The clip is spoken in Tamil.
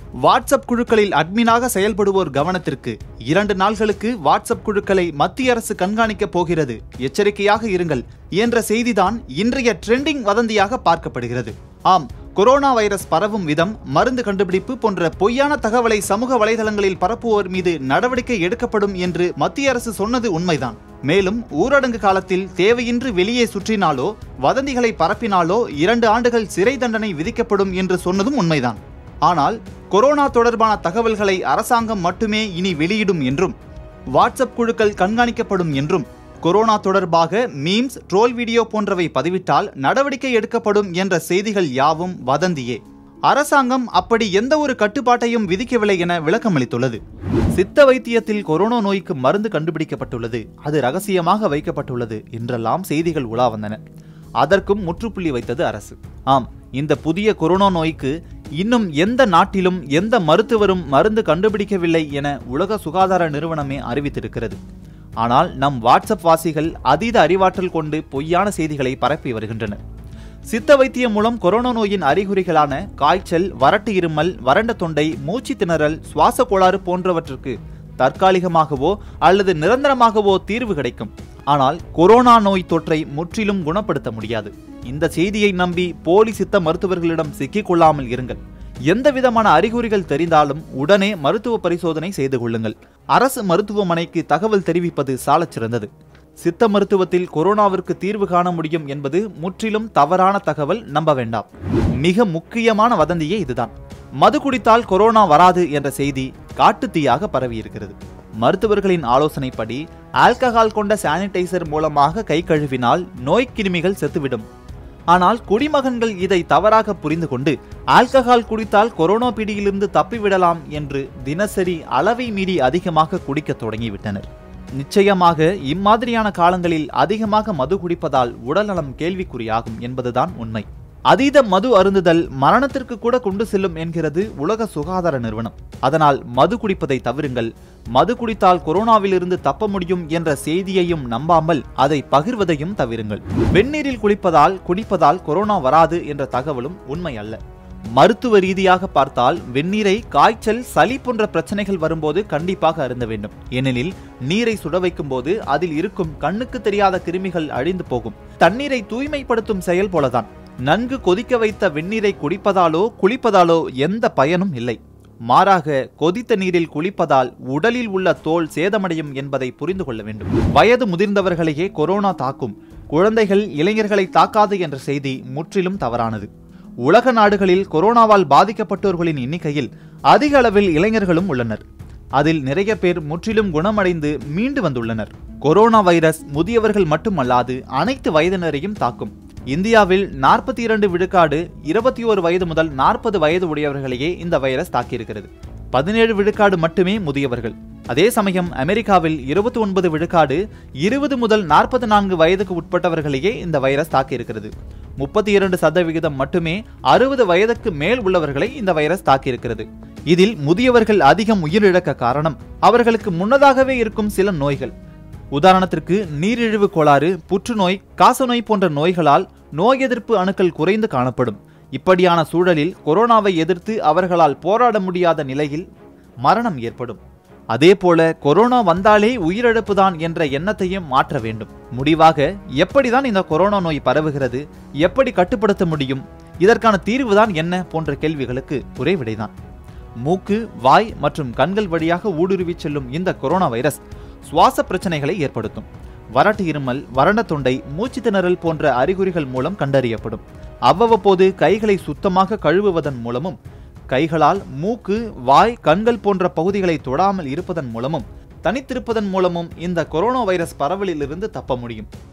வாட்ஸ்அப் குழுக்களில் அட்மினாக செயல்படுவோர் கவனத்திற்கு இரண்டு நாள்களுக்கு வாட்ஸ்அப் குழுக்களை மத்திய அரசு கண்காணிக்கப் போகிறது எச்சரிக்கையாக இருங்கள் என்ற செய்திதான் இன்றைய ட்ரெண்டிங் வதந்தியாக பார்க்கப்படுகிறது ஆம் கொரோனா வைரஸ் பரவும் விதம் மருந்து கண்டுபிடிப்பு போன்ற பொய்யான தகவலை சமூக வலைதளங்களில் பரப்புவோர் மீது நடவடிக்கை எடுக்கப்படும் என்று மத்திய அரசு சொன்னது உண்மைதான் மேலும் ஊரடங்கு காலத்தில் தேவையின்றி வெளியே சுற்றினாலோ வதந்திகளை பரப்பினாலோ இரண்டு ஆண்டுகள் சிறை தண்டனை விதிக்கப்படும் என்று சொன்னதும் உண்மைதான் ஆனால் கொரோனா தொடர்பான தகவல்களை அரசாங்கம் மட்டுமே இனி வெளியிடும் என்றும் வாட்ஸ்அப் குழுக்கள் கண்காணிக்கப்படும் என்றும் கொரோனா தொடர்பாக மீம்ஸ் ட்ரோல் வீடியோ போன்றவை பதிவிட்டால் நடவடிக்கை எடுக்கப்படும் என்ற செய்திகள் யாவும் வதந்தியே அரசாங்கம் அப்படி எந்த ஒரு கட்டுப்பாட்டையும் விதிக்கவில்லை என விளக்கமளித்துள்ளது சித்த வைத்தியத்தில் கொரோனா நோய்க்கு மருந்து கண்டுபிடிக்கப்பட்டுள்ளது அது ரகசியமாக வைக்கப்பட்டுள்ளது என்றெல்லாம் செய்திகள் உலா வந்தன அதற்கும் முற்றுப்புள்ளி வைத்தது அரசு ஆம் இந்த புதிய கொரோனா நோய்க்கு இன்னும் எந்த நாட்டிலும் எந்த மருத்துவரும் மருந்து கண்டுபிடிக்கவில்லை என உலக சுகாதார நிறுவனமே அறிவித்திருக்கிறது ஆனால் நம் வாட்ஸ்அப் வாசிகள் அதீத அறிவாற்றல் கொண்டு பொய்யான செய்திகளை பரப்பி வருகின்றனர் சித்த வைத்தியம் மூலம் கொரோனா நோயின் அறிகுறிகளான காய்ச்சல் வறட்டு இருமல் வறண்ட தொண்டை மூச்சு திணறல் சுவாச கோளாறு போன்றவற்றுக்கு தற்காலிகமாகவோ அல்லது நிரந்தரமாகவோ தீர்வு கிடைக்கும் ஆனால் கொரோனா நோய் தொற்றை முற்றிலும் குணப்படுத்த முடியாது இந்த செய்தியை நம்பி போலி சித்த மருத்துவர்களிடம் சிக்கிக் கொள்ளாமல் இருங்கள் எந்த விதமான அறிகுறிகள் தெரிந்தாலும் உடனே மருத்துவ பரிசோதனை செய்து கொள்ளுங்கள் அரசு மருத்துவமனைக்கு தகவல் தெரிவிப்பது சாலச் சிறந்தது சித்த மருத்துவத்தில் கொரோனாவிற்கு தீர்வு காண முடியும் என்பது முற்றிலும் தவறான தகவல் நம்ப வேண்டாம் மிக முக்கியமான வதந்தியே இதுதான் மது குடித்தால் கொரோனா வராது என்ற செய்தி காட்டுத்தீயாக பரவியிருக்கிறது மருத்துவர்களின் ஆலோசனைப்படி ஆல்கஹால் கொண்ட சானிடைசர் மூலமாக கை கழுவினால் நோய் கிருமிகள் செத்துவிடும் ஆனால் குடிமகன்கள் இதை தவறாக புரிந்து கொண்டு ஆல்கஹால் குடித்தால் கொரோனா பிடியிலிருந்து தப்பிவிடலாம் என்று தினசரி அளவை மீறி அதிகமாக குடிக்கத் தொடங்கிவிட்டனர் நிச்சயமாக இம்மாதிரியான காலங்களில் அதிகமாக மது குடிப்பதால் உடல்நலம் கேள்விக்குறியாகும் என்பதுதான் உண்மை அதீத மது அருந்துதல் மரணத்திற்கு கூட கொண்டு செல்லும் என்கிறது உலக சுகாதார நிறுவனம் அதனால் மது குடிப்பதை தவிருங்கள் மது குடித்தால் கொரோனாவிலிருந்து தப்ப முடியும் என்ற செய்தியையும் நம்பாமல் அதை பகிர்வதையும் தவிருங்கள் வெந்நீரில் குளிப்பதால் குடிப்பதால் கொரோனா வராது என்ற தகவலும் உண்மை அல்ல மருத்துவ ரீதியாக பார்த்தால் வெந்நீரை காய்ச்சல் சளி போன்ற பிரச்சனைகள் வரும்போது கண்டிப்பாக அருந்த வேண்டும் ஏனெனில் நீரை சுட வைக்கும் போது அதில் இருக்கும் கண்ணுக்கு தெரியாத கிருமிகள் அழிந்து போகும் தண்ணீரை தூய்மைப்படுத்தும் செயல் போலதான் நன்கு கொதிக்க வைத்த வெந்நீரை குடிப்பதாலோ குளிப்பதாலோ எந்த பயனும் இல்லை மாறாக கொதித்த நீரில் குளிப்பதால் உடலில் உள்ள தோல் சேதமடையும் என்பதை புரிந்து கொள்ள வேண்டும் வயது முதிர்ந்தவர்களையே கொரோனா தாக்கும் குழந்தைகள் இளைஞர்களை தாக்காது என்ற செய்தி முற்றிலும் தவறானது உலக நாடுகளில் கொரோனாவால் பாதிக்கப்பட்டோர்களின் எண்ணிக்கையில் அதிக அளவில் இளைஞர்களும் உள்ளனர் அதில் நிறைய பேர் முற்றிலும் குணமடைந்து மீண்டு வந்துள்ளனர் கொரோனா வைரஸ் முதியவர்கள் மட்டுமல்லாது அனைத்து வயதினரையும் தாக்கும் இந்தியாவில் நாற்பத்தி இரண்டு விழுக்காடு இருபத்தி ஓரு வயது முதல் நாற்பது வயது உடையவர்களையே இந்த வைரஸ் தாக்கியிருக்கிறது பதினேழு விழுக்காடு மட்டுமே முதியவர்கள் அதே சமயம் அமெரிக்காவில் இருபத்தி ஒன்பது விழுக்காடு இருபது முதல் நாற்பத்தி நான்கு வயதுக்கு உட்பட்டவர்களையே இந்த வைரஸ் தாக்கியிருக்கிறது முப்பத்தி இரண்டு சதவிகிதம் மட்டுமே அறுபது வயதுக்கு மேல் உள்ளவர்களை இந்த வைரஸ் தாக்கியிருக்கிறது இதில் முதியவர்கள் அதிகம் உயிரிழக்க காரணம் அவர்களுக்கு முன்னதாகவே இருக்கும் சில நோய்கள் உதாரணத்திற்கு நீரிழிவு கோளாறு புற்றுநோய் காசநோய் போன்ற நோய்களால் நோய் எதிர்ப்பு அணுக்கள் குறைந்து காணப்படும் இப்படியான சூழலில் கொரோனாவை எதிர்த்து அவர்களால் போராட முடியாத நிலையில் மரணம் ஏற்படும் அதேபோல கொரோனா வந்தாலே உயிரிழப்பு தான் என்ற எண்ணத்தையும் மாற்ற வேண்டும் முடிவாக எப்படிதான் இந்த கொரோனா நோய் பரவுகிறது எப்படி கட்டுப்படுத்த முடியும் இதற்கான தீர்வுதான் என்ன போன்ற கேள்விகளுக்கு ஒரே விடைதான் மூக்கு வாய் மற்றும் கண்கள் வழியாக ஊடுருவி செல்லும் இந்த கொரோனா வைரஸ் சுவாச பிரச்சனைகளை ஏற்படுத்தும் வறட்டு இருமல் வறண்ட தொண்டை மூச்சு திணறல் போன்ற அறிகுறிகள் மூலம் கண்டறியப்படும் அவ்வப்போது கைகளை சுத்தமாக கழுவுவதன் மூலமும் கைகளால் மூக்கு வாய் கண்கள் போன்ற பகுதிகளை தொடாமல் இருப்பதன் மூலமும் தனித்திருப்பதன் மூலமும் இந்த கொரோனா வைரஸ் பரவலிலிருந்து தப்ப முடியும்